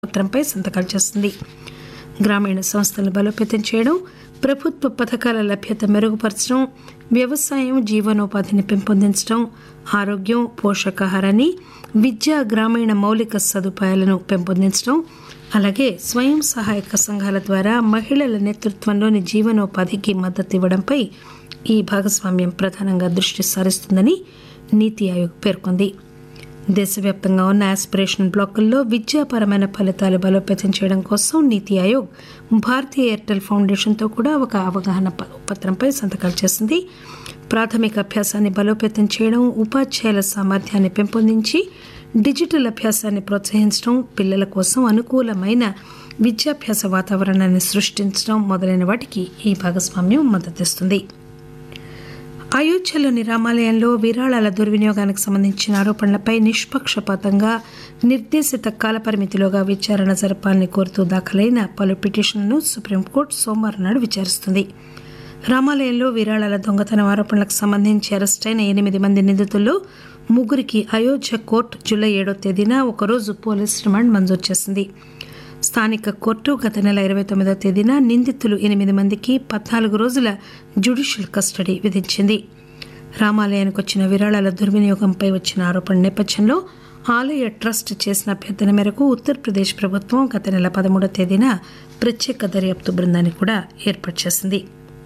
పత్రంపై సంతకాలు చేస్తుంది గ్రామీణ సంస్థలను బలోపేతం చేయడం ప్రభుత్వ పథకాల లభ్యత మెరుగుపరచడం వ్యవసాయం జీవనోపాధిని పెంపొందించడం ఆరోగ్యం పోషకాహారాన్ని విద్య గ్రామీణ మౌలిక సదుపాయాలను పెంపొందించడం అలాగే స్వయం సహాయక సంఘాల ద్వారా మహిళల నేతృత్వంలోని జీవనోపాధికి మద్దతు ఇవ్వడంపై ఈ భాగస్వామ్యం ప్రధానంగా దృష్టి సారిస్తుందని నీతి ఆయోగ్ పేర్కొంది దేశవ్యాప్తంగా ఉన్న ఆస్పిరేషన్ బ్లాకుల్లో విద్యాపరమైన ఫలితాలు బలోపేతం చేయడం కోసం నీతి ఆయోగ్ భారతీయ ఎయిర్టెల్ ఫౌండేషన్తో కూడా ఒక అవగాహన ప- పత్రంపై సంతకాలు చేసింది ప్రాథమిక అభ్యాసాన్ని బలోపేతం చేయడం ఉపాధ్యాయుల సామర్థ్యాన్ని పెంపొందించి డిజిటల్ అభ్యాసాన్ని ప్రోత్సహించడం పిల్లల కోసం అనుకూలమైన విద్యాభ్యాస వాతావరణాన్ని సృష్టించడం మొదలైన వాటికి ఈ భాగస్వామ్యం మద్దతిస్తుంది అయోధ్యలోని రామాలయంలో విరాళాల దుర్వినియోగానికి సంబంధించిన ఆరోపణలపై నిష్పక్షపాతంగా నిర్దేశిత కాలపరిమితిలోగా విచారణ జరపాలని కోరుతూ దాఖలైన పలు పిటిషన్లను సుప్రీంకోర్టు సోమవారం నాడు విచారిస్తుంది రామాలయంలో విరాళాల దొంగతనం ఆరోపణలకు సంబంధించి అరెస్టైన ఎనిమిది మంది నిందితుల్లో ముగ్గురికి అయోధ్య కోర్టు జూలై ఏడో తేదీన ఒకరోజు పోలీస్ రిమాండ్ మంజూరు చేసింది స్థానిక కోర్టు గత నెల ఇరవై తొమ్మిదో తేదీన నిందితులు ఎనిమిది మందికి పద్నాలుగు రోజుల జ్యుడిషియల్ కస్టడీ విధించింది రామాలయానికి వచ్చిన విరాళాల దుర్వినియోగంపై వచ్చిన ఆరోపణ నేపథ్యంలో ఆలయ ట్రస్ట్ చేసిన అభ్యర్థన మేరకు ఉత్తరప్రదేశ్ ప్రభుత్వం గత నెల పదమూడో తేదీన ప్రత్యేక దర్యాప్తు బృందాన్ని కూడా ఏర్పాటు చేసింది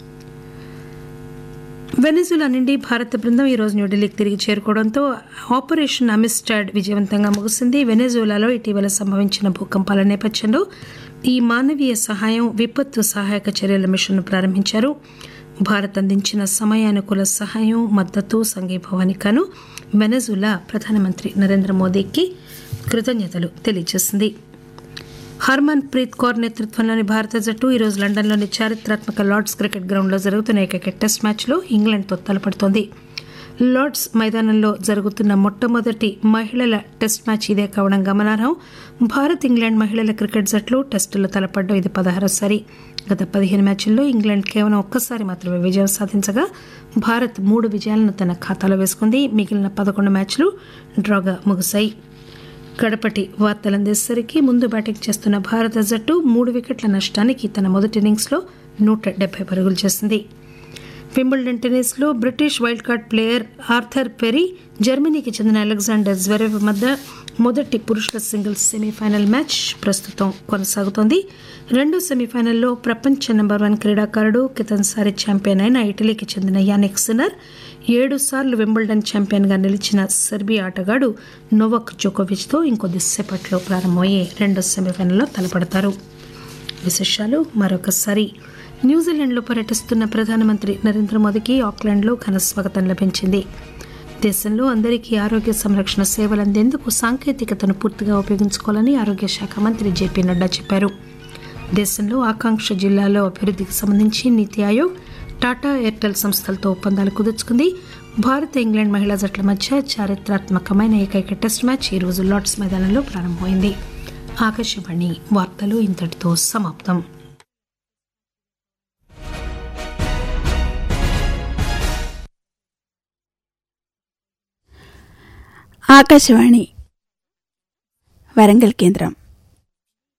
వెనిజులా నుండి భారత బృందం ఈ రోజు న్యూఢిల్లీకి తిరిగి చేరుకోవడంతో ఆపరేషన్ అమిస్టాడ్ విజయవంతంగా ముగిసింది వెనెజులాలో ఇటీవల సంభవించిన భూకంపాల నేపథ్యంలో ఈ మానవీయ సహాయం విపత్తు సహాయక చర్యల మిషన్ను ప్రారంభించారు భారత్ అందించిన సమయానుకూల సహాయం మద్దతు సంఘీభావానికి గాను వెనెజులా ప్రధానమంత్రి నరేంద్ర మోదీకి కృతజ్ఞతలు తెలియజేసింది హర్మన్ ప్రీత్ కౌర్ నేతృత్వంలోని భారత జట్టు ఈరోజు లండన్లోని చారిత్రాత్మక లార్డ్స్ క్రికెట్ గ్రౌండ్లో జరుగుతున్న ఏకైక టెస్ట్ మ్యాచ్లో ఇంగ్లాండ్తో తలపడుతోంది లార్డ్స్ మైదానంలో జరుగుతున్న మొట్టమొదటి మహిళల టెస్ట్ మ్యాచ్ ఇదే కావడం గమనార్హం భారత్ ఇంగ్లాండ్ మహిళల క్రికెట్ జట్లు టెస్టులో తలపడడం ఇది పదహారోసారి గత పదిహేను మ్యాచ్ల్లో ఇంగ్లాండ్ కేవలం ఒక్కసారి మాత్రమే విజయం సాధించగా భారత్ మూడు విజయాలను తన ఖాతాలో వేసుకుంది మిగిలిన పదకొండు మ్యాచ్లు డ్రాగా ముగిశాయి గడపటి వార్తలు అందేసరికి ముందు బ్యాటింగ్ చేస్తున్న భారత జట్టు మూడు వికెట్ల నష్టానికి తన మొదటి ఇన్నింగ్స్లో నూట డెబ్బై పరుగులు చేసింది వింబుల్డన్ టెన్నిస్లో British wild card player Arthur Perry జర్మనీకి చెందిన అలెగ్జాండర్ జ్వెరెవ్ మధ్య మొదటి పురుషుల సింగిల్స్ సెమీఫైనల్ మ్యాచ్ ప్రస్తుతం కొనసాగుతోంది రెండో సెమీఫైనల్లో ప్రపంచ నెంబర్ వన్ క్రీడాకారుడు కితన్సారి ఛాంపియన్ అయిన ఇటలీకి చెందిన యానిక్ సిన్నర్ ఏడు సార్లు వింబుల్డన్ ఛాంపియన్గా నిలిచిన సెర్బియా ఆటగాడు నోవక్ జోకోవిచ్తో ఇంకొద్దిసేపట్లో ప్రారంభమయ్యే రెండో సెమీఫైనల్లో తలపడతారు విశేషాలు మరొకసారి న్యూజిలాండ్లో పర్యటిస్తున్న ప్రధానమంత్రి నరేంద్ర మోదీకి ఆక్లాండ్లో ఘన స్వాగతం లభించింది దేశంలో అందరికీ ఆరోగ్య సంరక్షణ సేవలు అందేందుకు సాంకేతికతను పూర్తిగా ఉపయోగించుకోవాలని ఆరోగ్య శాఖ మంత్రి జేపీ నడ్డా చెప్పారు దేశంలో ఆకాంక్ష జిల్లాలో అభివృద్ధికి సంబంధించి నీతి ఆయోగ్ టాటా ఎయిర్టెల్ సంస్థలతో ఒప్పందాలు కుదుర్చుకుంది భారత్ ఇంగ్లాండ్ మహిళా జట్ల మధ్య చారిత్రాత్మకమైన ఏకైక టెస్ట్ మ్యాచ్ ఈ రోజు లార్డ్స్ మైదానంలో ప్రారంభమైంది ఆకాశవాణి వార్తలు ఇంతటితో సమాప్తం ఆకాశవాణి వరంగల్ కేంద్రం